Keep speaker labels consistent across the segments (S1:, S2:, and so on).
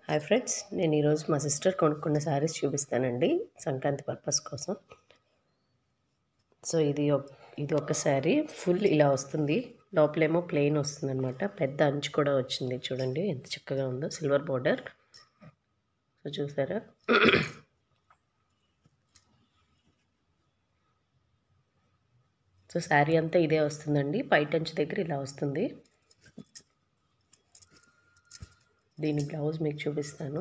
S1: hi friends నేను ఈరోజు మా సిస్టర్ కొనుక్కున్న శారీస్ చూపిస్తానండి సంక్రాంతి పర్పస్ కోసం సో ఇది ఒక- ఇది ఒక శారీ ఫుల్ ఇలా వస్తుంది లోపలేమో ప్లెయిన్ వస్తుంది అనమాట పెద్ద అంచు కూడా వచ్చింది చూడండి ఎంత చక్కగా ఉందో సిల్వర్ బోర్డర్ సో చూసారా సో శారీ అంతా ఇదే వస్తుందండి పైటంచు దగ్గర ఇలా వస్తుంది దీని బ్లౌజ్ మీకు చూపిస్తాను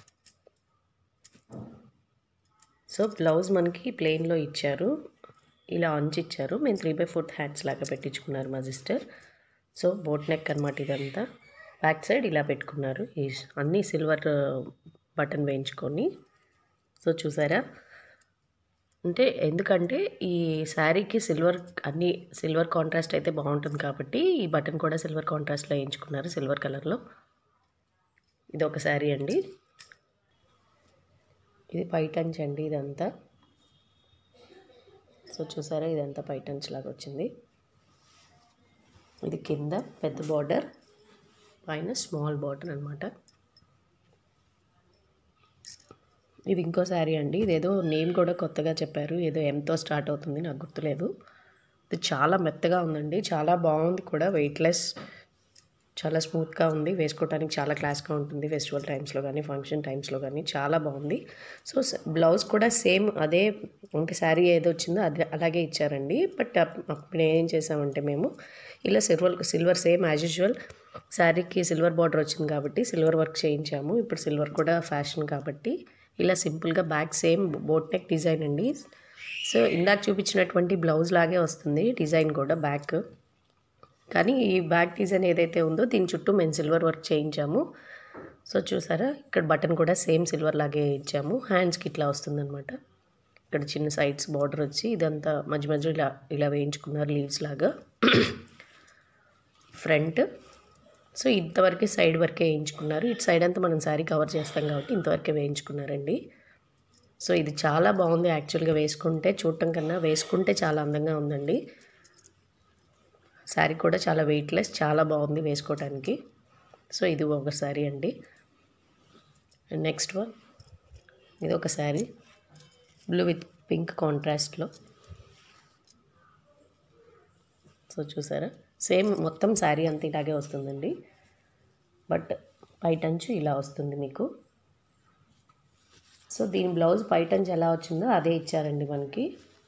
S1: సో బ్లౌజ్ మనకి ప్లెయిన్లో ఇచ్చారు ఇలా అంచి ఇచ్చారు మేము త్రీ బై ఫోర్త్ హ్యాండ్స్ లాగా పెట్టించుకున్నారు మా సిస్టర్ సో బోట్ నెక్ అనమాట ఇదంతా బ్యాక్ సైడ్ ఇలా పెట్టుకున్నారు ఈ అన్నీ సిల్వర్ బటన్ వేయించుకొని సో చూసారా అంటే ఎందుకంటే ఈ శారీకి సిల్వర్ అన్ని సిల్వర్ కాంట్రాస్ట్ అయితే బాగుంటుంది కాబట్టి ఈ బటన్ కూడా సిల్వర్ కాంట్రాస్ట్లో వేయించుకున్నారు సిల్వర్ కలర్లో ఇది ఒక శారీ అండి ఇది పైటంచ్ అండి ఇదంతా సో చూసారా ఇదంతా పైటంచ్ లాగా వచ్చింది ఇది కింద పెద్ద బార్డర్ పైన స్మాల్ బార్డర్ అనమాట ఇది ఇంకో శారీ అండి ఇదేదో నేమ్ కూడా కొత్తగా చెప్పారు ఏదో ఎంతో స్టార్ట్ అవుతుంది నాకు గుర్తులేదు ఇది చాలా మెత్తగా ఉందండి చాలా బాగుంది కూడా వెయిట్లెస్ చాలా స్మూత్గా ఉంది వేసుకోవడానికి చాలా క్లాస్గా ఉంటుంది ఫెస్టివల్ టైమ్స్లో కానీ ఫంక్షన్ టైమ్స్లో కానీ చాలా బాగుంది సో బ్లౌజ్ కూడా సేమ్ అదే ఇంకా శారీ ఏదో వచ్చిందో అదే అలాగే ఇచ్చారండి బట్ అప్పుడు ఏం చేసామంటే మేము ఇలా silver silver same as usual శారీకి సిల్వర్ బార్డర్ వచ్చింది కాబట్టి సిల్వర్ వర్క్ చేయించాము ఇప్పుడు సిల్వర్ కూడా ఫ్యాషన్ కాబట్టి ఇలా సింపుల్గా back same boat neck design అండి సో ఇందాక చూపించినటువంటి బ్లౌజ్ లాగే వస్తుంది డిజైన్ కూడా బ్యాక్ కానీ ఈ బ్యాక్ డిజైన్ ఏదైతే ఉందో దీని చుట్టూ మేము సిల్వర్ వర్క్ చేయించాము సో చూసారా ఇక్కడ బటన్ కూడా సేమ్ సిల్వర్ లాగే ఇచ్చాము హ్యాండ్స్కి ఇట్లా వస్తుందన్నమాట ఇక్కడ చిన్న సైడ్స్ బార్డర్ వచ్చి ఇదంతా మధ్య మధ్య ఇలా ఇలా వేయించుకున్నారు లీవ్స్ లాగా ఫ్రంట్ సో ఇంతవరకు సైడ్ వరకే వేయించుకున్నారు ఇటు సైడ్ అంతా మనం శారీ కవర్ చేస్తాం కాబట్టి ఇంతవరకే వేయించుకున్నారండి సో ఇది చాలా బాగుంది యాక్చువల్గా వేసుకుంటే చూడటం కన్నా వేసుకుంటే చాలా అందంగా ఉందండి శారీ కూడా చాలా వెయిట్లెస్ చాలా బాగుంది వేసుకోవడానికి సో ఇది ఒక శారీ అండి నెక్స్ట్ వన్ ఇది ఒక శారీ బ్లూ విత్ పింక్ కాంట్రాస్ట్లో సో చూసారా సేమ్ మొత్తం శారీ అంతా ఇలాగే వస్తుందండి బట్ పైటంచు ఇలా వస్తుంది మీకు సో దీని బ్లౌజ్ పైటంచు ఎలా వచ్చిందో అదే ఇచ్చారండి మనకి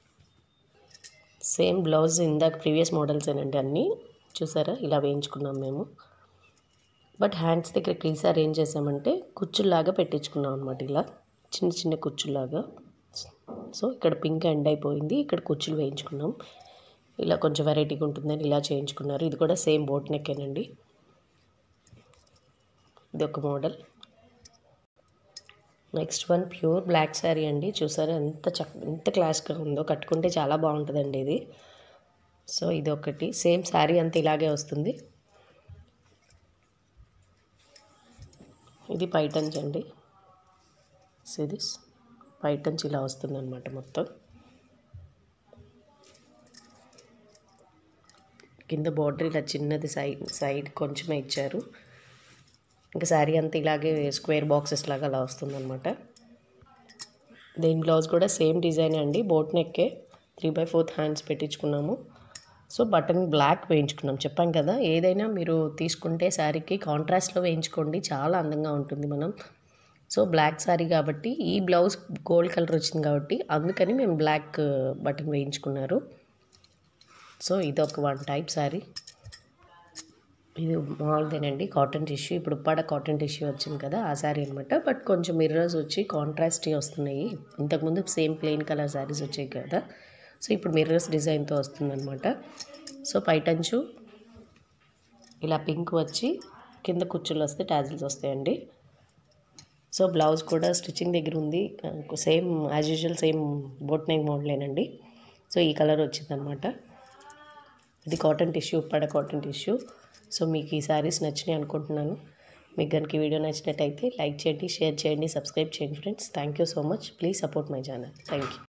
S1: సేమ్ బ్లౌజ్ ఇందాక ప్రీవియస్ మోడల్స్ ఏనండి అన్నీ చూసారా ఇలా వేయించుకున్నాం మేము బట్ హ్యాండ్స్ దగ్గర ఈసారి ఏం చేసామంటే కుచ్చుల్లాగా పెట్టించుకున్నాం అనమాట ఇలా చిన్న చిన్న కుచ్చుల్లాగా సో ఇక్కడ పింక్ ఎండ్ అయిపోయింది ఇక్కడ కుచ్చులు వేయించుకున్నాం ఇలా కొంచెం వెరైటీగా ఉంటుందని ఇలా చేయించుకున్నారు ఇది కూడా సేమ్ బోట్ నెక్కేనండి ఇది ఒక model next one pure black sari అండి చూసారా ఎంత చక్ ఎంత క్లాస్గా ఉందో కట్టుకుంటే చాలా బాగుంటుందండి ఇది సో ఇది ఒకటి సేమ్ శారీ అంతా ఇలాగే వస్తుంది ఇది పైటంచ్ అండి సిరీస్ పైటంచ్ ఇలా వస్తుంది అనమాట మొత్తం కింద బార్డర్ ఇలా చిన్నది సైడ్ సైడ్ కొంచెమే ఇచ్చారు ఇంకా శారీ అంతా ఇలాగే స్క్వేర్ బాక్సెస్ లాగా అలా వస్తుందన్నమాట దీని బ్లౌజ్ కూడా సేమ్ డిజైన్ అండి బోట్ నెక్కే త్రీ బై ఫోర్త్ హ్యాండ్స్ పెట్టించుకున్నాము సో బటన్ బ్లాక్ వేయించుకున్నాం చెప్పాం కదా ఏదైనా మీరు తీసుకుంటే శారీకి కాంట్రాస్ట్లో వేయించుకోండి చాలా అందంగా ఉంటుంది మనం సో బ్లాక్ శారీ కాబట్టి ఈ బ్లౌజ్ గోల్డ్ కలర్ వచ్చింది కాబట్టి అందుకని మేము బ్లాక్ బటన్ వేయించుకున్నారు సో ఇది ఒక వన్ టైప్ శారీ ఇది మామూలుదేనండి కాటన్ టిష్యూ ఇప్పుడు ఉప్పాడ కాటన్ టిష్యూ వచ్చింది కదా ఆ శారీ అనమాట బట్ కొంచెం మిర్రర్స్ వచ్చి కాంట్రాస్ట్ వస్తున్నాయి ఇంతకుముందు సేమ్ ప్లెయిన్ కలర్ శారీస్ వచ్చాయి కదా సో ఇప్పుడు మిర్రర్స్ డిజైన్తో వస్తుందన్నమాట సో పైటంచు ఇలా పింక్ వచ్చి కింద కుచ్చులు వస్తే టాజిల్స్ వస్తాయండి సో బ్లౌజ్ కూడా స్టిచ్చింగ్ దగ్గర ఉంది same as usual same boat neck మోడలేనండి సో ఈ కలర్ వచ్చిందనమాట ఇది cotton tissue Uppada cotton tissue so మీకు ఈ శారీస్ నచ్చినాయి అనుకుంటున్నాను మీకు కనుక ఈ వీడియో నచ్చినట్టయితే లైక్ చేయండి షేర్ చేయండి సబ్స్క్రైబ్ చేయండి friends thank you so much please support my channel thank you